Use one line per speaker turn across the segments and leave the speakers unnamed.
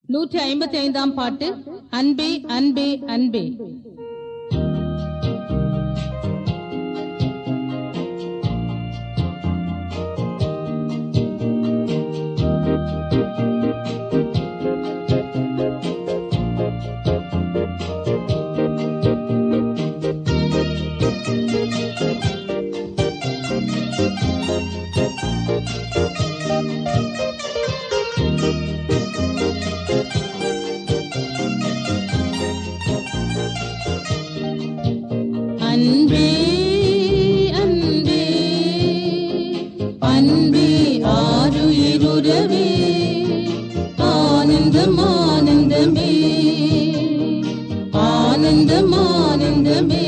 நூற்றி ஐம்பத்தி ஐந்தாம் பாட்டு அன்பே அன்பே அன்பே அன்பே அன்பே அன்பே ஆருயிருவே ஆனந்தம் ஆனந்தமே ஆனந்தம் ஆனந்தமே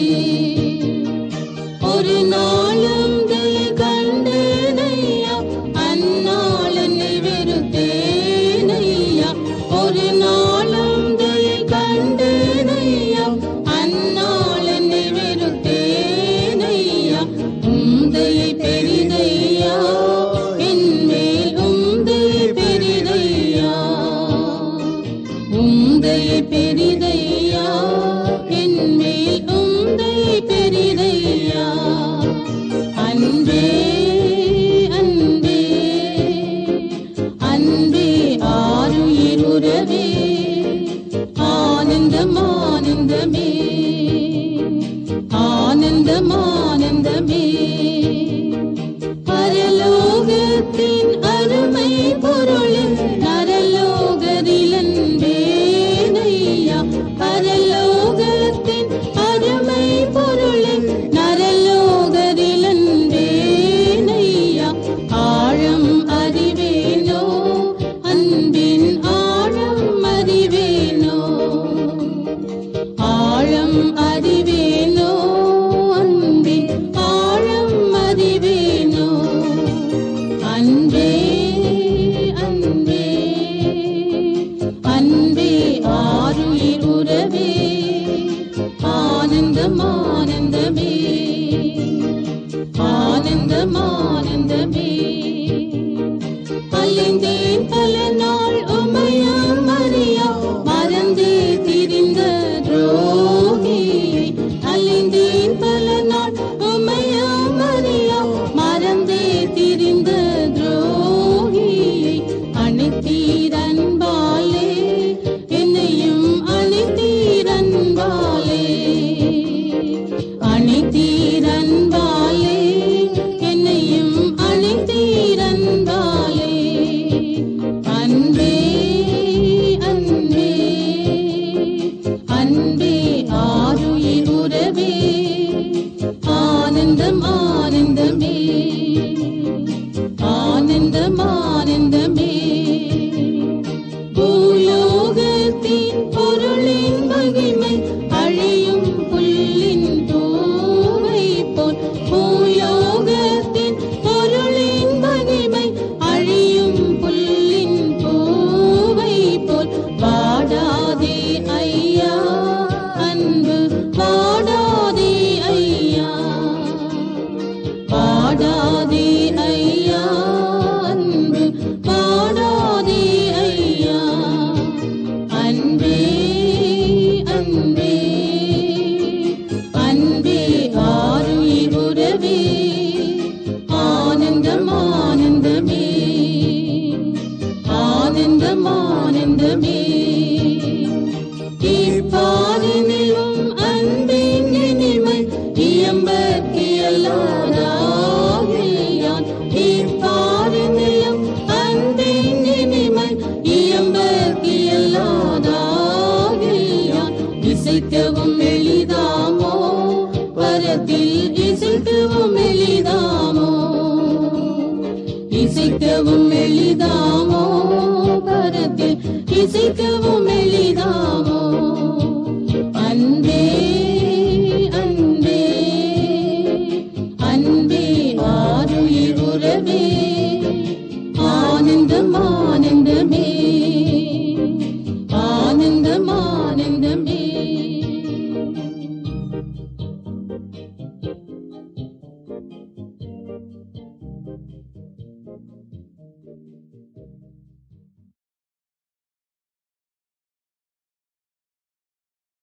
ஒரு நாளும் தயை கண்டேனையா அந்நாள் என்னை வெறுத்தேனையா ஒரு நாளும் தயை கண்டேனையா அந்நாள் என்னை வெறுத்தேனையா உந்தையை பெரிதையா என்மேல் உந்தையை பெரிதையா உந்தையை பெரிதையா என்மேல் உந்தையை பெரிதையா அன்பே அன்பே அன்பே ஆருயிருவே ஆனந்தம் ஆனந்தமே ஆனந்தம் ஆனந்தமே பரலோகத்தின் அருமை பொருளில் நரலோகரிலன்பேனையா பரலோகத்தின் அருமை பொருளில் நரலோகரிலன்பேனையா ஆழம் அறிவேனோ அன்பின் ஆழம் அறிவேனோ ஆழம் அறிவேனோ அன்பின் ஆழம் அறிவேனோ அன்பே அன்பே அன்பே ஆருயிர் உறவே ஆனந்தம் ஆனந்தமே ஆனந்தம் ஆனந்தமே அலைந்தேன் பல நாள் உமையாம் மரியா மறந்தே திரிந்த துரோகியை அலைந்தேன் பல நாள் உமையாம் மரியா மறந்தே திரிந்த துரோகியை அணைத்தீர் அன்பாலே என்னையும் அணைத்தீர் அன்பாலே அணைத்தீர் அன்பாலே என்னையும் அணைத்தீர் அன்பாலே அன்பே அன்பே அன்பே ஆருயிர் உறவே ஆனந்தம் ஆனந்தமே ஆனந்தம் ஆனந்தமே பூலோகத்தின் பொருளின் மகிமை அழியும் புல்லின் பூவை போல் பூலோகத்தின் பொருளின் மகிமை அழியும் புல்லின் பூவை போல் வாடாதே ஐயா அன்பு வாடாதே ஐயா பாடாதே ஐயா அன்பு பாடாதே ஐயா அன்பே அன்பே அன்பே ஆருயிர் உறவே ஆனந்தம் ஆனந்தமே ஆனந்தம் ஆனந்தமே இப்பாரினிலும் அன்பின் இனிமை இயம்பக்கியல்லாதாகியான் இப்பாரினிலும் அன்பின் இனிமை இயம்பக்கியல்லாதாகியான் இசைக்கவும் எளிதாமோ பரத்தில் இசைக்கவும் எளிதாமோ இசைக்கவும் எளிதாமோ பரத்தில் இசைக்கவும் எளிதாமோ